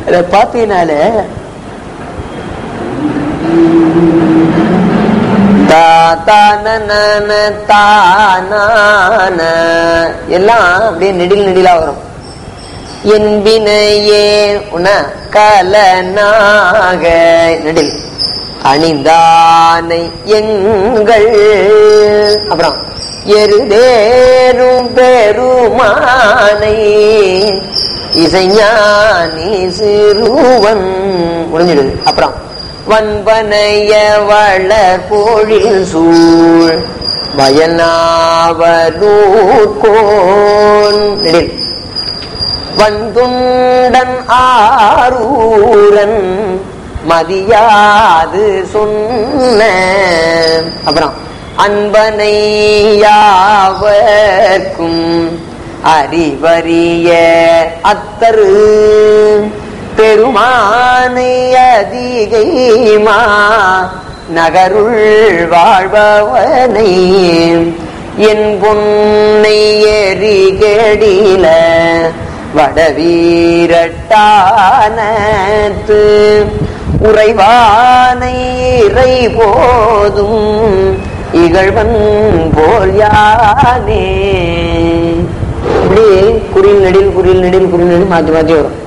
அதை பார்த்தீங்கனால தான தான எல்லாம் அப்படியே நெடில் நெடிலா வரும் என் வினையே உன கலனாக நெடில் அணிந்தானை எங்கள் அப்புறம் எருதேரும் பெருமானை இசைஞானி சிறுவன் முடிஞ்சிடுது அப்புறம் வன்பனைய வளர் பொழில் சூழ் வயனாவலூர்கோன் நெடில் வந்துண்டன் ஆரூரன் மதியாது சொன்ன அப்புறம் அன்பனை யாவர்க்கும் அறிவறிய அத்தரு பெருமானை அதிகைமா நகருள் வாழ்பவனை என் பொன்னை எரிகெடில வடவீரட்டானத்து உறைவானை இறை போதும் இகழ்வன் போல் யானே இப்படி குறில் நெடில் குறில் நெடில் குறில் நெடில் மாத்தி மாத்தி வரும்